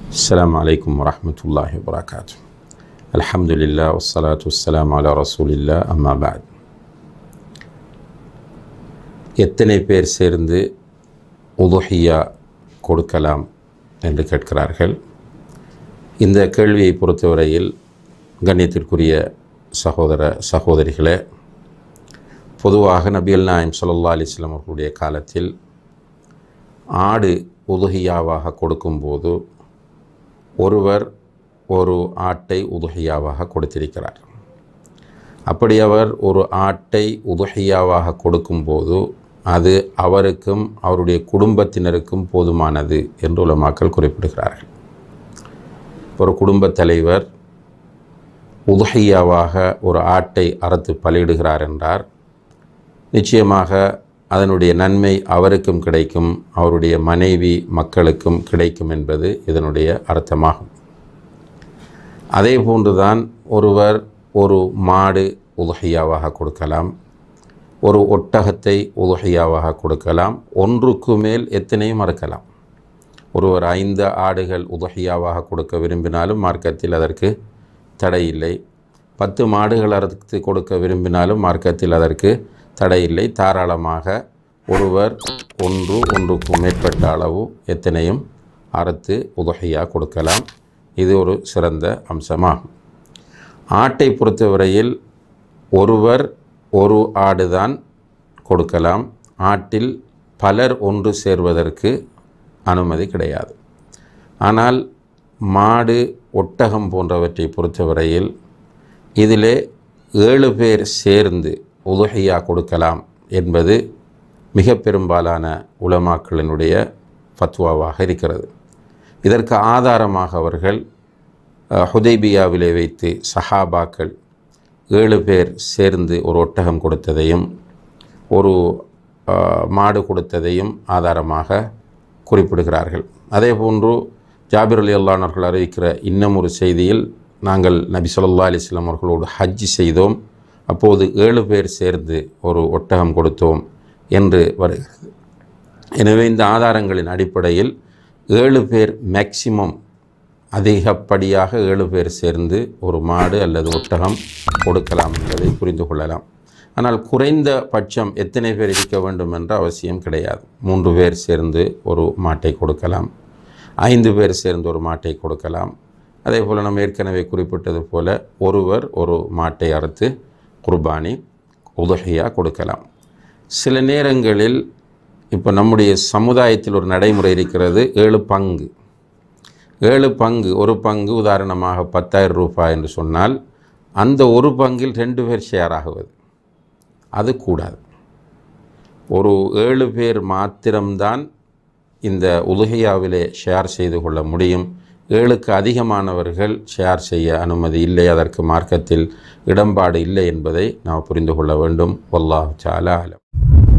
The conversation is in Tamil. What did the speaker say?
السلام عليكم ورحمة الله وبركاته الحمد لله والصلاة والسلام على رسول الله أما بعد எத்தனை பேர் சேர்ந்து உதுஹியா கொடுக்கலாம் என்று கேட்கிறார்கள் இந்த கேள்வியை பொறுத்தவரையில் கண்ணியத்திற்குரிய சகோதர சகோதரிகளே பொதுவாக நபியல் நாயம் ஸல்லல்லாஹு அலைஹி வஸல்லம் அவர்களுடைய காலத்தில் ஆடு உதுஹியாவாக கொடுக்கும்போது ஒருவர் ஒரு ஆட்டை உதுஹியாவாக கொடுத்திருக்கிறார் அப்படி அவர் ஒரு ஆட்டை உதுஹியாவாக கொடுக்கும்போது அது அவருக்கும் அவருடைய குடும்பத்தினருக்கும் போதுமானது என்று உலமாக்கள் குறிப்பிடுகிறார்கள் ஒரு குடும்பத் தலைவர் உதுஹியாவாக ஒரு ஆட்டை அறுத்து பலியிடுகிறார் என்றார் நிச்சயமாக அதனுடைய நன்மை அவருக்கும் கிடைக்கும் அவருடைய மனைவி மக்களுக்கும் கிடைக்கும் என்பது இதனுடைய அர்த்தமாகும் அதே போன்றுதான் ஒருவர் ஒரு மாடு உதுகையாவாக கொடுக்கலாம் ஒரு ஒட்டகத்தை உதுகையாவாக கொடுக்கலாம் ஒன்றுக்கு மேல் எத்தனையும் மறுக்கலாம் ஒருவர் ஐந்து ஆடுகள் உதுகையாவாக கொடுக்க விரும்பினாலும் மார்க்கத்தில் அதற்கு தடை இல்லை பத்து மாடுகள் அறுத்து கொடுக்க விரும்பினாலும் மார்க்கத்தில் அதற்கு தடையில்லை தாராளமாக ஒருவர் ஒன்று ஒன்றுக்கு மேற்பட்ட அளவு எத்தனையும் அறுத்து உதகையாக கொடுக்கலாம் இது ஒரு சிறந்த அம்சமாகும் ஆட்டை பொறுத்தவரையில் ஒருவர் ஒரு ஆடுதான் கொடுக்கலாம் ஆட்டில் பலர் ஒன்று சேர்வதற்கு அனுமதி கிடையாது ஆனால் மாடு ஒட்டகம் போன்றவற்றை பொறுத்தவரையில் இதிலே ஏழு பேர் சேர்ந்து உதுகையா கொடுக்கலாம் என்பது மிக பெரும்பாலான உலமாக்களினுடைய ஃபத்வாவாக இருக்கிறது இதற்கு ஆதாரமாக அவர்கள் ஹுதைபியாவிலே வைத்து சஹாபாக்கள் ஏழு பேர் சேர்ந்து ஒரு ஒட்டகம் கொடுத்ததையும் ஒரு மாடு கொடுத்ததையும் ஆதாரமாக குறிப்பிடுகிறார்கள் அதே போன்று ஜாபிர் அலி அல்லானவர்கள் அறிவிக்கிற இன்னும் ஒரு செய்தியில் நாங்கள் நபி சொல்லா அலிஸ்லாம் அவர்களோடு ஹஜ்ஜி செய்தோம் அப்போது ஏழு பேர் சேர்ந்து ஒரு ஒட்டகம் கொடுத்தோம் என்று வருகிறது எனவே இந்த ஆதாரங்களின் அடிப்படையில் ஏழு பேர் மேக்சிமம் அதிகப்படியாக ஏழு பேர் சேர்ந்து ஒரு மாடு அல்லது ஒட்டகம் கொடுக்கலாம் என்பதை புரிந்து கொள்ளலாம் ஆனால் குறைந்த பட்சம் எத்தனை பேர் இருக்க வேண்டும் என்ற அவசியம் கிடையாது மூன்று பேர் சேர்ந்து ஒரு மாட்டை கொடுக்கலாம் ஐந்து பேர் சேர்ந்து ஒரு மாட்டை கொடுக்கலாம் அதே போல் நம்ம ஏற்கனவே குறிப்பிட்டது போல ஒருவர் ஒரு மாட்டை அறுத்து குர்பானி உதகையாக கொடுக்கலாம் சில நேரங்களில் இப்போ நம்முடைய சமுதாயத்தில் ஒரு நடைமுறை இருக்கிறது ஏழு பங்கு ஏழு பங்கு ஒரு பங்கு உதாரணமாக பத்தாயிரம் ரூபாய் என்று சொன்னால் அந்த ஒரு பங்கில் ரெண்டு பேர் ஷேர் ஆகுவது அது கூடாது ஒரு ஏழு பேர் மாத்திரம்தான் இந்த உலகையாவிலே ஷேர் செய்து கொள்ள முடியும் ஏழுக்கு அதிகமானவர்கள் ஷேர் செய்ய அனுமதி இல்லை அதற்கு மார்க்கத்தில் இடம்பாடு இல்லை என்பதை நாம் புரிந்து கொள்ள வேண்டும் வல்லாஹ் சாலா அலம்